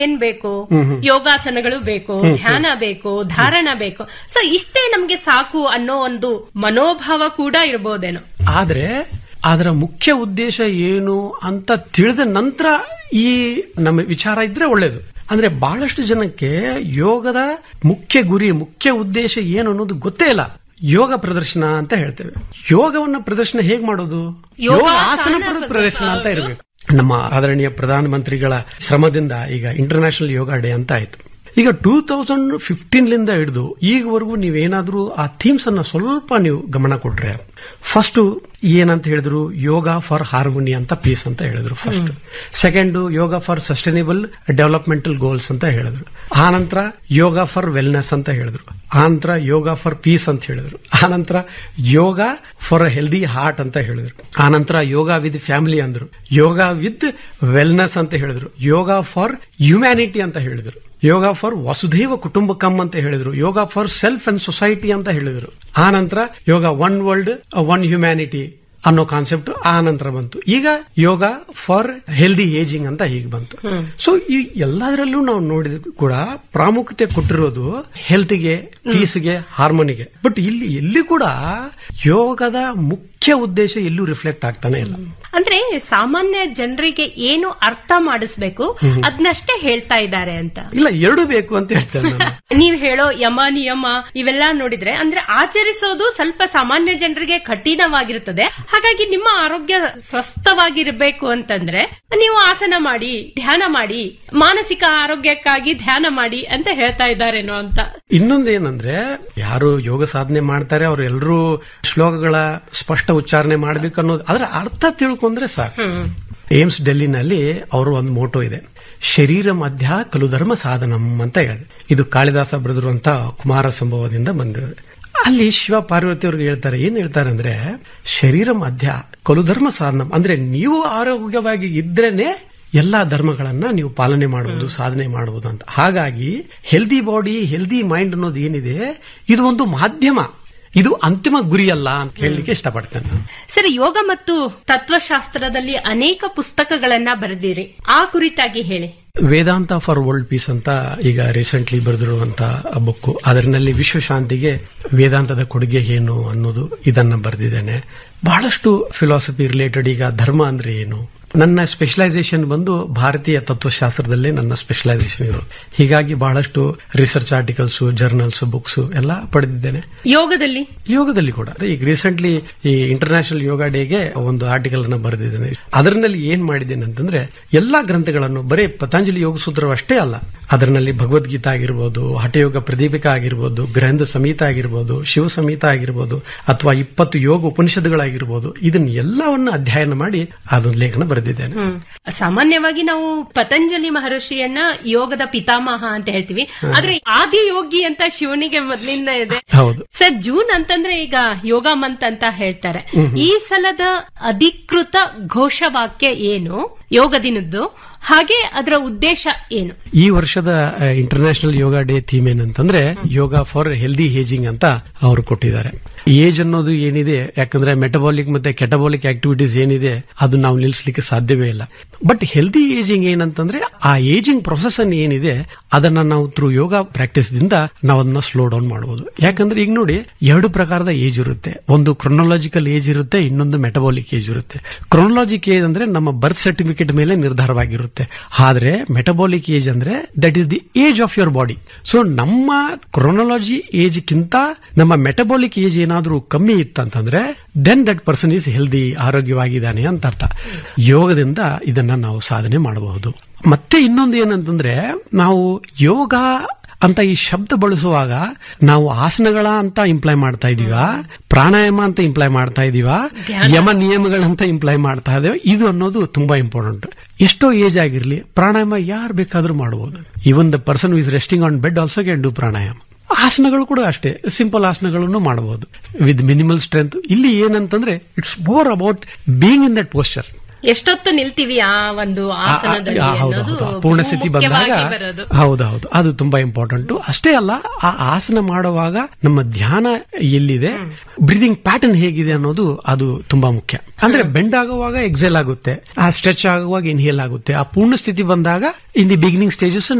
ಏನ್ ಬೇಕು ಯೋಗಾಸನಗಳು ಬೇಕು ಧ್ಯಾನ ಬೇಕು ಧಾರಣ ಬೇಕು ಸೊ ಇಷ್ಟೇ ನಮ್ಗೆ ಸಾಕು ಅನ್ನೋ ಒಂದು ಮನೋಭಾವ ಕೂಡ ಇರ್ಬೋದೇನೋ ಆದ್ರೆ ಅದರ ಮುಖ್ಯ ಉದ್ದೇಶ ಏನು ಅಂತ ತಿಳಿದ ನಂತರ ಈ ನಮ್ಮ ವಿಚಾರ ಇದ್ರೆ ಒಳ್ಳೇದು ಅಂದ್ರೆ ಬಹಳಷ್ಟು ಜನಕ್ಕೆ ಯೋಗದ ಮುಖ್ಯ ಗುರಿ ಮುಖ್ಯ ಉದ್ದೇಶ ಏನು ಅನ್ನೋದು ಗೊತ್ತೇ ಇಲ್ಲ ಯೋಗ ಪ್ರದರ್ಶನ ಅಂತ ಹೇಳ್ತೇವೆ ಯೋಗವನ್ನ ಪ್ರದರ್ಶನ ಹೇಗ್ ಮಾಡೋದು ಯೋಗಾಸನ ಪ್ರ- ಪ್ರದರ್ಶನ ಅಂತ ಇರಬೇಕು ನಮ್ಮ ಆದರಣೀಯ ಪ್ರಧಾನಮಂತ್ರಿಗಳ ಶ್ರಮದಿಂದ ಈಗ ಇಂಟರ್ನ್ಯಾಷನಲ್ ಯೋಗ ಡೇ ಅಂತ ಆಯ್ತು ಈಗ ಟೂ ತೌಸಂಡ್ ಫಿಫ್ಟೀನ್ಲಿಂದ ಹಿಡಿದು ಈಗವರೆಗೂ ನೀವೇನಾದ್ರೂ ಆ ಥೀಮ್ಸ್ ಅನ್ನ ಸ್ವಲ್ಪ ನೀವು ಗಮನ ಕೊಟ್ರೆ ಫಸ್ಟ್ ಏನಂತ ಹೇಳಿದ್ರು ಯೋಗ ಫಾರ್ ಹಾರ್ಮೋನಿ ಅಂತ ಪೀಸ್ ಅಂತ ಹೇಳಿದ್ರು first second yoga for sustainable developmental goals ಅಂತ ಹೇಳಿದ್ರು ಆ ನಂತರ ಯೋಗ ಫಾರ್ ವೆಲ್ನೆಸ್ ಅಂತ ಹೇಳಿದ್ರು ಆ ನಂತರ ಯೋಗ ಫಾರ್ ಪೀಸ್ ಅಂತ ಹೇಳಿದ್ರು ಆ ನಂತರ ಯೋಗ ಫಾರ್ ಹೆಲ್ದಿ ಹಾರ್ಟ್ ಅಂತ ಹೇಳಿದ್ರು ಆ ನಂತರ ಯೋಗ ವಿತ್ ಫ್ಯಾಮಿಲಿ ಅಂದ್ರು ಯೋಗ ವಿತ್ ವೆಲ್ನೆಸ್ ಅಂತ ಹೇಳಿದ್ರು ಯೋಗ ಫಾರ್ ಹ್ಯುಮ್ಯಾನಿಟಿ ಅಂತ ಹೇಳಿದ್ರು ಯೋಗ ಫಾರ್ ವಸುಧೈವ ಕುಟುಂಬಕಂ ಅಂತ ಹೇಳಿದ್ರು yoga for self and society ಅಂತ ಹೇಳಿದ್ರು ಆ ನಂತರ yoga one world one humanity ಅನ್ನೋ ಕಾನ್ಸೆಪ್ಟ್ ಆ ನಂತರ ಬಂತು ಈಗ ಯೋಗ ಫಾರ್ ಹೆಲ್ದಿ ಏಜಿಂಗ್ ಅಂತ ಹೀಗೆ ಬಂತು ಸೊ ಈ ಎಲ್ಲದರಲ್ಲೂ ನಾವು ನೋಡಿದ ಕೂಡ ಪ್ರಾಮುಖ್ಯತೆ ಕೊಟ್ಟಿರೋದು ಹೆಲ್ತ್ಗೆ ಪೀಸ್ಗೆ ಹಾರ್ಮೋನಿಗೆ ಬಟ್ ಇಲ್ಲಿ ಎಲ್ಲಿ ಕೂಡ ಯೋಗದ ಮುಖ್ಯ ಉದ್ದೇಶ ಎಲ್ಲೂ ರಿಫ್ಲೆಕ್ಟ್ ಆಗ್ತಾನೆ ಇಲ್ಲ ಅಂದ್ರೆ ಸಾಮಾನ್ಯ ಜನರಿಗೆ ಏನು ಅರ್ಥ ಮಾಡಿಸ್ಬೇಕು ಅದನ್ನಷ್ಟೇ ಹೇಳ್ತಾ ಇದ್ದಾರೆ ಅಂತ ಇಲ್ಲ ಎರಡು ಬೇಕು ಅಂತ ಹೇಳ್ತೇನೆ ನಾನು ನೀವ್ ಹೇಳೋ ಯಮ ನಿಯಮ ಇವೆಲ್ಲ ನೋಡಿದ್ರೆ ಅಂದ್ರೆ ಆಚರಿಸೋದು ಸ್ವಲ್ಪ ಸಾಮಾನ್ಯ ಜನರಿಗೆ ಕಠಿಣವಾಗಿರುತ್ತದೆ ಹಾಗಾಗಿ ನಿಮ್ಮ ಆರೋಗ್ಯ ಸ್ವಸ್ಥವಾಗಿರ್ಬೇಕು ಅಂತಂದ್ರೆ ನೀವು ಆಸನ ಮಾಡಿ ಧ್ಯಾನ ಮಾಡಿ ಮಾನಸಿಕ ಆರೋಗ್ಯಕ್ಕಾಗಿ ಧ್ಯಾನ ಮಾಡಿ ಅಂತ ಹೇಳ್ತಾ ಇದ್ದಾರೇನೋ ಅಂತ ಇನ್ನೊಂದೇನಂದ್ರೆ ಯಾರು ಯೋಗ ಸಾಧನೆ ಮಾಡ್ತಾರೆ ಅವ್ರು ಎಲ್ಲರೂ ಶ್ಲೋಕಗಳ ಸ್ಪಷ್ಟ ಉಚ್ಚಾರಣೆ ಮಾಡ್ಬೇಕು ಅನ್ನೋದು ಅದರ ಅರ್ಥ ತಿಳ್ಕೊಂಡ್ರೆ ಸಾಕು ಏಮ್ಸ್ ಡೆಲ್ಲಿನಲ್ಲಿ ಅವರು ಒಂದು ಮೋಟೋ ಇದೆ ಶರೀರ ಮಧ್ಯ ಕಲು ಧರ್ಮ ಸಾಧನಂ ಅಂತ ಹೇಳಿದೆ ಇದು ಕಾಳಿದಾಸ ಬರೆದಿರುವಂತ ಕುಮಾರ ಸಂಭವದಿಂದ ಬಂದಿದೆ ಅಲ್ಲಿ ಶಿವ ಪಾರ್ವತಿ ಅವ್ರಿಗೆ ಹೇಳ್ತಾರೆ ಏನ್ ಹೇಳ್ತಾರೆ ಅಂದ್ರೆ ಶರೀರ ಮಧ್ಯ ಕಲು ಧರ್ಮ ಸಾಧನಂ ಅಂದ್ರೆ ನೀವು ಆರೋಗ್ಯವಾಗಿ ಇದ್ರೇನೆ ಎಲ್ಲಾ ಧರ್ಮಗಳನ್ನ ನೀವು ಪಾಲನೆ ಮಾಡುವುದು ಸಾಧನೆ ಮಾಡುವುದು ಅಂತ ಹಾಗಾಗಿ ಹೆಲ್ದಿ ಬಾಡಿ ಹೆಲ್ದಿ ಮೈಂಡ್ ಅನ್ನೋದು ಏನಿದೆ ಇದು ಒಂದು ಮಾಧ್ಯಮ ಇದು ಅಂತಿಮ ಗುರಿಯಲ್ಲ ಅಂತ ಹೇಳಲಿಕ್ಕೆ ಇಷ್ಟಪಡ್ತೇನೆ ನಾನು ಸರಿ ಯೋಗ ಮತ್ತು ತತ್ವಶಾಸ್ತ್ರದಲ್ಲಿ ಅನೇಕ ಪುಸ್ತಕಗಳನ್ನ ಬರೆದಿರಿ ಆ ಕುರಿತಾಗಿ ಹೇಳಿ ವೇದಾಂತ ಫಾರ್ ವರ್ಲ್ಡ್ ಪೀಸ್ ಅಂತ ಈಗ ರೀಸೆಂಟ್ಲಿ ಬರೆದಿರುವಂತ ಬುಕ್ ಅದರಲ್ಲಿ ವಿಶ್ವಶಾಂತಿಗೆ ವೇದಾಂತದ ಕೊಡುಗೆ ಏನು ಅನ್ನೋದು ಇದನ್ನ ಬರೆದಿದ್ದೇನೆ ಬಹಳಷ್ಟು ಫಿಲಾಸಫಿ ರಿಲೇಟೆಡ್ ಈಗ ಧರ್ಮ ಅಂದ್ರೆ ಏನು ನನ್ನ ಸ್ಪೆಷಲೈಸೇಷನ್ ಬಂದು ಭಾರತೀಯ ತತ್ವಶಾಸ್ತ್ರದಲ್ಲೇ ನನ್ನ ಸ್ಪೆಷಲೈಸೇಷನ್ ಇರೋದು ಹೀಗಾಗಿ ಬಹಳಷ್ಟು ರಿಸರ್ಚ್ ಆರ್ಟಿಕಲ್ಸ್ ಜರ್ನಲ್ಸ್ ಬುಕ್ಸ್ ಎಲ್ಲ ಪಡೆದಿದ್ದೇನೆ ಯೋಗದಲ್ಲಿ ಯೋಗದಲ್ಲಿ ಕೂಡ ಅದೇ ಈಗ ರೀಸೆಂಟ್ಲಿ ಈ ಇಂಟರ್ನ್ಯಾಷನಲ್ ಯೋಗ ಡೇಗೆ ಒಂದು ಆರ್ಟಿಕಲ್ ಅನ್ನು ಬರೆದಿದ್ದೇನೆ ಅದರಲ್ಲಿ ಏನ್ ಮಾಡಿದ್ದೇನೆ ಅಂತಂದ್ರೆ ಎಲ್ಲಾ ಗ್ರಂಥಗಳನ್ನು ಬರೀ ಪತಂಜಲಿ ಯೋಗ ಸೂತ್ರ ಅಷ್ಟೇ ಅಲ್ಲ ಅದರಲ್ಲಿ ಭಗವದ್ಗೀತಾ ಆಗಿರ್ಬೋದು ಹಠಯೋಗ ಪ್ರದೀಪಿಕ ಆಗಿರ್ಬೋದು ಗ್ರಂಥ ಸಮೀತ ಆಗಿರ್ಬೋದು ಶಿವ ಸಮೀತ ಆಗಿರ್ಬೋದು ಅಥವಾ ಇಪ್ಪತ್ತು ಯೋಗ ಉಪನಿಷತ್ತುಗಳಾಗಿರ್ಬೋದು ಇದನ್ನ ಎಲ್ಲವನ್ನ ಅಧ್ಯಯನ ಮಾಡಿ ಅದೊಂದು ಲೇಖನ ಬರೆದಿದ್ದೇನೆ ಹ್ಮ್. ಸಾಮಾನ್ಯವಾಗಿ ನಾವು ಪತಂಜಲಿ ಮಹರ್ಷಿಯನ್ನ ಯೋಗದ ಪಿತಾಮಹ ಅಂತ ಹೇಳ್ತೀವಿ ಆದ್ರೆ ಆದಿ ಯೋಗಿ ಅಂತ ಶಿವನಿಗೆ ಮೊದಲಿಂದ ಇದೆ ಹೌದು ಸರ್ ಜೂನ್ ಅಂತಂದ್ರೆ ಈಗ ಯೋಗ ಮಂತ್ ಅಂತ ಹೇಳ್ತಾರೆ ಈ ಸಲದ ಅಧಿಕೃತ ಘೋಷವಾಕ್ಯ ಏನು ಯೋಗ ದಿನದ್ದು ಹಾಗೆ ಅದರ ಉದ್ದೇಶ ಏನು ಈ ವರ್ಷದ ಇಂಟರ್ನ್ಯಾಷನಲ್ ಯೋಗ ಡೇ ಥೀಮ್ ಏನಂತಂದ್ರೆ ಯೋಗ ಫಾರ್ ಹೆಲ್ದಿ ಏಜಿಂಗ್ ಅಂತ ಅವರು ಕೊಟ್ಟಿದ್ದಾರೆ ಏಜ್ ಅನ್ನೋದು ಏನಿದೆ ಯಾಕಂದ್ರೆ ಮೆಟಬಾಲಿಕ್ ಮತ್ತೆ ಕೆಟಬಾಲಿಕ್ ಆಕ್ಟಿವಿಟೀಸ್ ಏನಿದೆ ಅದು ನಾವು ನಿಲ್ಲಿಸಲಿಕ್ಕೆ ಸಾಧ್ಯವೇ ಇಲ್ಲ ಬಟ್ ಹೆಲ್ದಿ ಏಜಿಂಗ್ ಏನಂತಂದ್ರೆ ಆ ಏಜಿಂಗ್ ಪ್ರೊಸೆಸ್ ಅನ್ನು ಏನಿದೆ ಅದನ್ನ ನಾವು ಥ್ರೂ ಯೋಗ ಪ್ರಾಕ್ಟೀಸ್ ದಿಂದ ನಾವು ಅದನ್ನ ಸ್ಲೋ ಡೌನ್ ಮಾಡಬಹುದು ಯಾಕಂದ್ರೆ ಈಗ ನೋಡಿ ಎರಡು ಪ್ರಕಾರದ ಏಜ್ ಇರುತ್ತೆ ಒಂದು ಕ್ರೊನೊಲಾಜಿಕಲ್ ಏಜ್ ಇರುತ್ತೆ ಇನ್ನೊಂದು ಮೆಟಬಾಲಿಕ್ ಏಜ್ ಇರುತ್ತೆ ಕ್ರೊನೊಲಾಜಿಕ್ ಏಜ್ ಅಂದ್ರೆ ನಮ್ಮ ಬರ್ತ್ ಸರ್ಟಿಫಿಕೇಟ್ ಮೇಲೆ ನಿರ್ಧಾರವಾಗಿರುತ್ತೆ ಆದ್ರೆ ಮೆಟಬಾಲಿಕ್ ಏಜ್ ಅಂದ್ರೆ that is the age of your body so ನಮ್ಮ ಕ್ರೊನೊಲಾಜಿ ಏಜ್ ಕಿಂತ ನಮ್ಮ ಮೆಟಬಾಲಿಕ್ ಏಜ್ ಏನಾದ್ರೂ ಕಮ್ಮಿ ಇತ್ತಂತಂದ್ರೆ then that person is healthy ಆರೋಗ್ಯವಾಗಿದ್ದಾನೆ ಅಂತ ಅರ್ಥ ಯೋಗದಿಂದ ಇದನ್ನ ನಾವು ಸಾಧನೆ ಮಾಡಬಹುದು ಮತ್ತೆ ಇನ್ನೊಂದು ಏನಂತಂದ್ರೆ ನಾವು ಯೋಗ ಅಂತ ಈ ಶಬ್ದ ಬಳಸುವಾಗ ನಾವು ಆಸನಗಳ ಅಂತ ಇಂಪ್ಲೈ ಮಾಡ್ತಾ ಇದೀವ ಪ್ರಾಣಾಯಾಮ ಅಂತ ಇಂಪ್ಲೈ ಮಾಡ್ತಾ ಇದೀವ ಯಮ ನಿಯಮಗಳಂತ ಇಂಪ್ಲೈ ಮಾಡ್ತಾ ಇದ್ದೇವೆ ಇದು ಅನ್ನೋದು ತುಂಬಾ ಇಂಪಾರ್ಟೆಂಟ್ ಎಷ್ಟೋ ಏಜ್ ಆಗಿರ್ಲಿ ಪ್ರಾಣಾಯಾಮ ಯಾರು ಬೇಕಾದ್ರೂ ಮಾಡಬಹುದು even the person is resting on bed also can do pranayama ಆಸನಗಳು ಕೂಡ ಅಷ್ಟೇ ಸಿಂಪಲ್ ಆಸನಗಳನ್ನು ಮಾಡಬಹುದು ವಿತ್ ಮಿನಿಮಲ್ ಸ್ಟ್ರೆಂತ್ ಇಲ್ಲಿ ಏನಂತಂದ್ರೆ it's more about being in that posture ಎಷ್ಟೊತ್ತು ನಿಲ್ತೀವಿ ಆ ಒಂದು ಆಸನದಲ್ಲಿ ಆ, ಹೌದು, ಅನ್ನೋದು ಹೌದು. ಪೂರ್ಣ ಸ್ಥಿತಿ ಬಂದಾಗ ಮುಖ್ಯವಾಗಿ ಬರೋದು ಹೌದೌದು ಅದು ತುಂಬಾ ಇಂಪಾರ್ಟೆಂಟ್ ಅಷ್ಟೇ ಅಲ್ಲ ಆ ಆಸನ ಮಾಡುವಾಗ ನಮ್ಮ ಧ್ಯಾನ ಎಲ್ಲಿದೆ ಬ್ರೀದಿಂಗ್ ಪ್ಯಾಟರ್ನ್ ಹೇಗಿದೆ ಅನ್ನೋದು ಅದು ತುಂಬಾ ಮುಖ್ಯ ಅಂದ್ರೆ ಬೆಂಡ್ ಆಗುವಾಗ ಎಕ್ಸೆಲ್ ಆಗುತ್ತೆ ಆ ಸ್ಟ್ರೆಚ್ ಆಗುವಾಗ ಇನ್ಹೇಲ್ ಆಗುತ್ತೆ ಆ ಪೂರ್ಣ ಸ್ಥಿತಿ ಬಂದಾಗ ಇನ್ ದಿ ಬಿಗಿನಿಂಗ್ ಸ್ಟೇಜಸ್